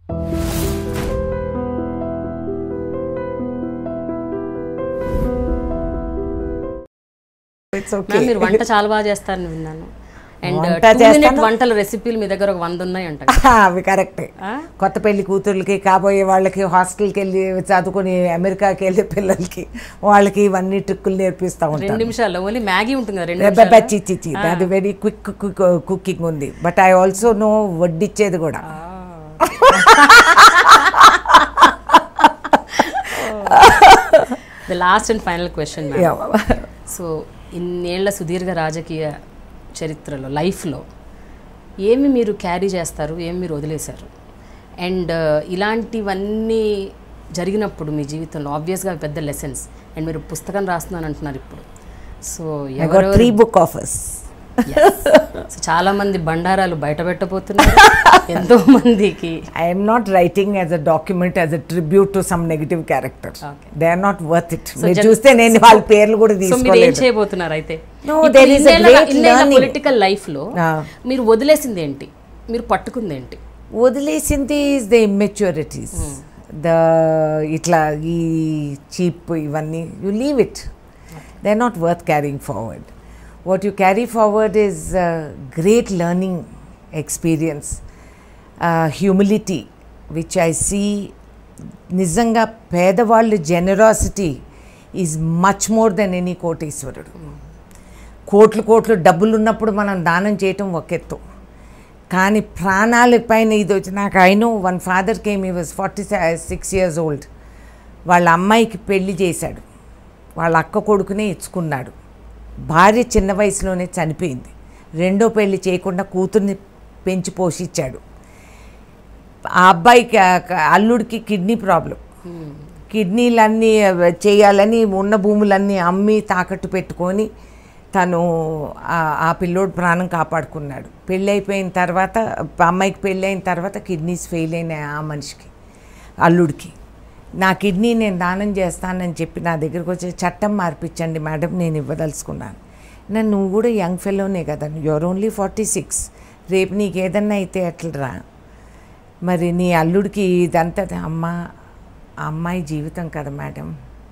It's okay ma'am మీరు వంట చాలా బాగా చేస్తారని విన్నాను అండ్ వంట టూ మినిట్ చేస్తాను. వంటల రెసిపీలు మీ దగ్గర ఒక వంద ఉన్నాయి అంట అవి కరెక్టే కొత్త పెళ్లి కూతుర్లకి కాబోయే వాళ్ళకి హాస్టల్కి వెళ్ళి చదువుకుని అమెరికాకి వెళ్ళే పిల్లలకి వాళ్ళకి ఇవన్నీ ట్రిక్కులు నేర్పిస్తూ రెండు ఉంటాను నిమిషాల్లో ఓన్లీ మ్యాగీ ఉంటుంది కదా రెండు అబ్బబ్బా, నిమిషాలు చి, చి, చి. అది వెరీ క్విక్ కుకింగ్ ఉంది బట్ ఐ ఆల్సో నో వడ్డిచ్చేది కూడా the last and final question Yeah. So ఇన్నేళ్ల సుదీర్ఘ రాజకీయ చరిత్రలో లైఫ్లో ఏమి మీరు క్యారీ చేస్తారు ఏమి మీరు వదిలేశారు అండ్ ఇలాంటివన్నీ జరిగినప్పుడు మీ జీవితంలో ఆబ్వియస్గా పెద్ద లెసన్స్ అండ్ మీరు పుస్తకం రాస్తున్నాను అంటున్నారు ఇప్పుడు so I got three book offers so చాలా మంది బండారాలు బయట పెట్టబోతున్నారు ఎంతో మందికి I'm not writing as a document as a tribute to some negative character Okay. They are not worth it మీరు gen- చూస్తే నేను వాళ్ళ పేర్లు కూడా సో మీరు ఏం తీసుకోలేదు చేయబోతున్నారు అయితే No, there is a great learning. Political life లో Ah. మీరు వదిలేసింది ఏంటి మీరు పట్టుకుంది ఏంటి వదిలేసింది ఈజ్ ద ఇమ్మెచ్యూరిటీస్ ద ఇట్లా ఈ చీప్ ఇవన్నీ you leave it they are not worth carrying forward what you carry forward is great learning experience humility which I see నిజంగా పేదవాళ్ళు generosity is much more than any కోటీశ్వరుడు కోట్లు కోట్లు డబ్బులు ఉన్నప్పుడు మనం దానం చేయటం ఒక ఎత్తు కానీ ప్రాణాల పైన ఇది వచ్చి నాకు అయినో one father came he was forty six years old వాళ్ళ అమ్మాయికి పెళ్లి చేశాడు వాళ్ళ అక్క కొడుకునే ఇచ్చుకున్నాడు భార్య చిన్న వయసులోనే చనిపోయింది రెండో పెళ్లి చేయకుండా కూతుర్ని పెంచి పోషించాడు ఆ అబ్బాయికి ఆ క- అల్లుడికి కిడ్నీ ప్రాబ్లం కిడ్నీలన్నీ చేయాలని ఉన్న భూములన్నీ అమ్మి తాకట్టు పెట్టుకొని తను ఆ- ఆ పిల్లోడు ప్రాణం కాపాడుకున్నాడు పెళ్ళి అయిపోయిన తర్వాత అమ్మాయికి పెళ్ళి అయిన తర్వాత కిడ్నీస్ ఫెయిల్ అయినాయి ఆ మనిషికి అల్లుడికి నా కిడ్నీ నేను దానం చేస్తానని చెప్పి నా దగ్గరికి వచ్చి చట్టం మార్పించండి మేడం నేను ఇవ్వదలుచుకున్నాను నన్ను నువ్వు కూడా యంగ్ ఫెలోనే కదా యువర్ ఓన్లీ ఫార్టీ సిక్స్ రేపు నీకు ఏదన్నా అయితే ఎట్లరా మరి నీ అల్లుడికి ఇదంతా అమ్మ ఆ అమ్మాయి జీవితం కదా మేడం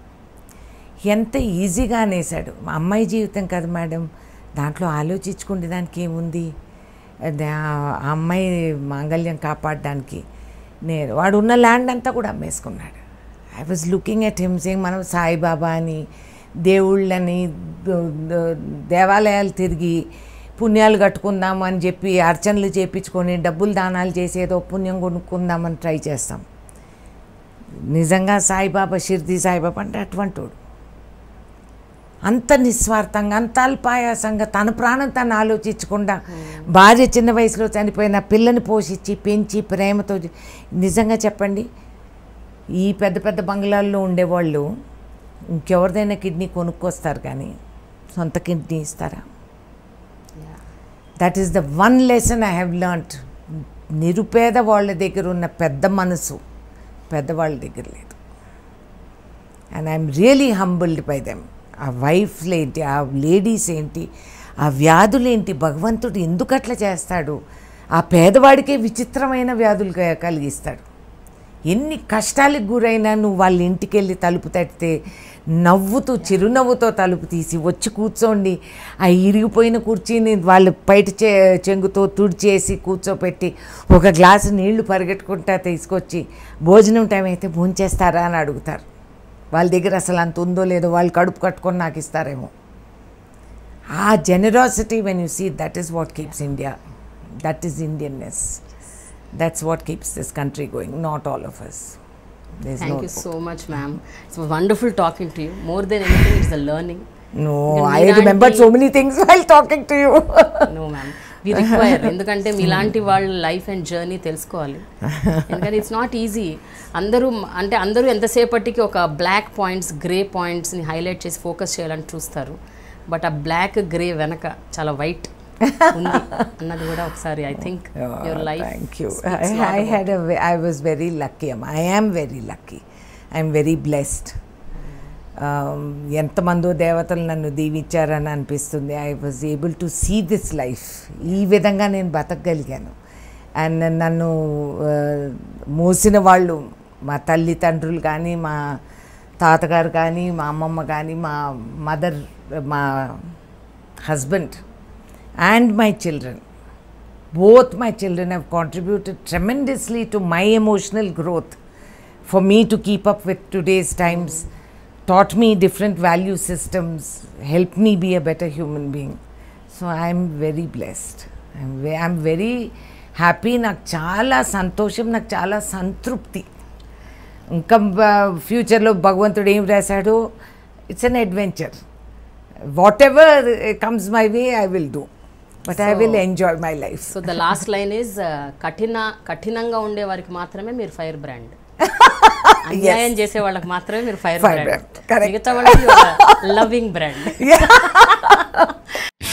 ఎంత ఈజీగా అనేసాడు మా అమ్మాయి జీవితం కదా మేడం దాంట్లో ఆలోచించుకునే దానికి ఏముంది అది ఆ ఆ అమ్మాయి మాంగళ్యం కాపాడడానికి నేను వాడు ఉన్న ల్యాండ్ అంతా కూడా అమ్మేసుకున్నాడు I was looking at him same మనం సాయిబాబా అని దేవుళ్ళని ద- ద- దేవాలయాలు తిరిగి పుణ్యాలు కట్టుకుందాం అని చెప్పి అర్చనలు చేపించుకొని డబ్బులు దానాలు చేసి ఏదో పుణ్యం కొనుక్కుందామని ట్రై చేస్తాం నిజంగా సాయిబాబా షిర్ది సాయిబాబా అంటే అటువంటి వాడు అంత నిస్వార్థంగా అంత అల్పాయాసంగా తన ప్రాణం తను ఆలోచించకుండా భార్య చిన్న వయసులో చనిపోయిన పిల్లని పోషించి పెంచి ప్రేమతో జీ- నిజంగా చెప్పండి ఈ పెద్ద పెద్ద బంగ్లాల్లో ఉండేవాళ్ళు ఇంకెవరిదైనా కిడ్నీ కొనుక్కొస్తారు కానీ సొంత కిడ్నీ ఇస్తారా that is the one lesson I have learnt నిరుపేద వాళ్ళ దగ్గర ఉన్న పెద్ద మనసు పెద్దవాళ్ళ దగ్గర లేదు and I'm really humbled by them ఆ వైఫ్లు ఏంటి ఆ లేడీస్ ఏంటి ఆ వ్యాధులు ఏంటి భగవంతుడు ఎందుకు అట్లా చేస్తాడు ఆ పేదవాడికే విచిత్రమైన వ్యాధులు క- కలిగిస్తాడు ఎన్ని కష్టాలకు గురైనా నువ్వు వాళ్ళ ఇంటికి వెళ్ళి తలుపు తట్టితే నవ్వుతూ చిరునవ్వుతో తలుపు తీసి వచ్చి కూర్చోండి ఆ ఇరిగిపోయిన కుర్చీని వాళ్ళు బయట చే చెంగుతో తుడిచేసి కూర్చోపెట్టి ఒక గ్లాసు నీళ్లు పరిగెట్టుకుంటా తీసుకొచ్చి భోజనం టైం అయితే భోంచేస్తారా అని అడుగుతారు వాళ్ళ దగ్గర అసలు అంత ఉందో లేదో వాళ్ళు కడుపు కట్టుకొని నాకు ఇస్తారేమో ఆ generosity when you see that is what keeps India that is Indianness that's what keeps this country going not all of us thank you so much ma'am it's wonderful talking to you more than anything it's the learning no ఇంకా I మీలాంటి- remember so many things while talking to you know ma'am we require ఎందుకంటే మీలాంటి వాళ్ళ life and journey తెలుసుకోవాలి ఎందుకంటే it's not easy అందరూ అంటే అందరూ ఎంతసేపటికి ఒక బ్లాక్ పాయింట్స్ గ్రే పాయింట్స్ని హైలైట్ చేసి ఫోకస్ చేయాలని చూస్తారు బట్ ఆ బ్లాక్ గ్రే వెనక చాలా వైట్ ఉంది అన్నది కూడా ఒకసారి I think your life thank you I had I was very lucky అమ్మ I am very lucky I'm very blessed ఎంతమందో దేవతలు నన్ను దీవించారని అనిపిస్తుంది I was able to see this life ఈ విధంగా నేను బతకగలిగాను అండ్ నన్ను ఆ, మోసిన వాళ్ళు మా తల్లిదండ్రులు కానీ మా తాతగారు కానీ మా అమ్మమ్మ కానీ మా మదర్ మా husband and my children both my children have contributed tremendously to my emotional growth for me to keep up with today's times taught me different value systems helped me be a better human being so i'm very blessed i'm, ve- I'm very happy నాకు చాలా సంతోషం నాకు చాలా సంతృప్తి ఇంకా ఫ్యూచర్లో భగవంతుడు ఏం రాశాడో it's an adventure whatever comes my way I will do but I will enjoy my life so the last line is కఠిన కఠినంగా ఉండే వారికి మాత్రమే మీరు ఫైర్ బ్రాండ్ అన్యాయం చేసే వాళ్ళకి మాత్రమే మీరు fire Fire brand brand. Correct. మిగతా వాళ్ళకి లవింగ్ బ్రాండ్